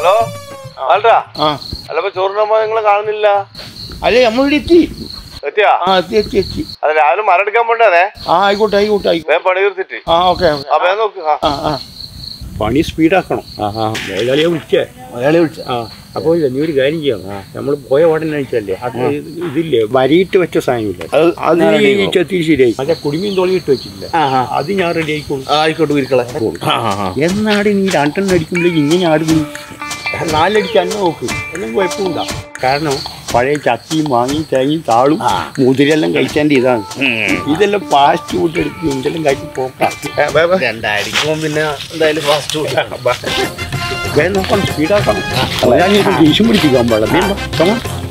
Hello ആൾട്ടാ ആ അല്ല ഇപ്പൊ ചോറിനമ്മ നിങ്ങളെ കാണുന്നില്ല അല്ലേ നമ്മളിവിടെ എത്തി എത്തിയാ ആ എത്തി എത്തി എത്തി അല്ല രാവിലെ മരം എടുക്കാൻ പോണ്ടേ ആ ആയിക്കോട്ടെ ആയിക്കോട്ടെ ആയിക്കോട്ടെ വേഗം പണി തീർത്തിട്ട് ആ ഓക്കെ ഓക്കെ ആ വേഗം നോക്ക് ആ ആ ആ പണി സ്പീഡാക്കണം ആ ആ മലയാളിയെ വിളിച്ചേ മലയാളി വിളിച്ച ആ അപ്പോൾ ഇല്ല നീ ഒരു കാര്യം ചെയ്യാം നമ്മൾ പോയ ഉടനെ വെച്ചല്ലേ അത് ഇത് ഇതില്ലേ വരിയിട്ട് വെച്ച സാധനമില്ല അത് അത് ഞാൻ ready ഈ ആയിക്കോളും. ചെത്തി ശരിയായി മറ്റേ കുടുമിയും തോളിയിട്ട് വെച്ചിട്ടില്ല ആ ആ അത് ഞാൻ റെഡി ആയിക്കോളും ആയിക്കോട്ടെ വീരിക്കളെ ആ ആ ആ എന്നാട് നീ രണ്ടെണ്ണം അടിക്കുമ്പോഴേക്ക് ഇങ്ങനെ ആടുന്നു നാലടിക്കാൻ നോക്ക് എല്ലാം കുഴപ്പമില്ല കാരണം പഴയ ചക്കിയും വാങ്ങി തേങ്ങയും താളും ആ. മുതിരെല്ലാം കഴിച്ചേണ്ട ഇതാണ് ഇതെല്ലാം പാസ്റ്റ് കൂട്ടെടുത്ത് ഇതെല്ലാം കഴിച്ച് പോക്കാം രണ്ടായിരിക്കും പിന്നെ എന്തായാലും ഫാസ്റ്റ് വേഗം നോക്കണം സ്പീഡാക്കണം ഞാൻ ദേഷ്യം പിടിപ്പിക്കാൻ പാടില്ല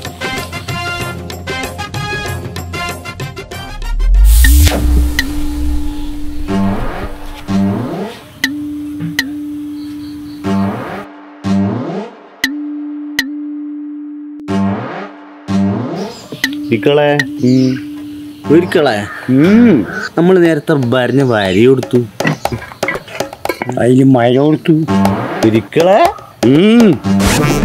ഇക്കളെ ഒരിക്കളെ നമ്മൾ നേരത്തെ വരഞ്ഞ വരി കൊടുത്തു അതിൽ മഴ കൊടുത്തു ഒരിക്കളെ ഉം.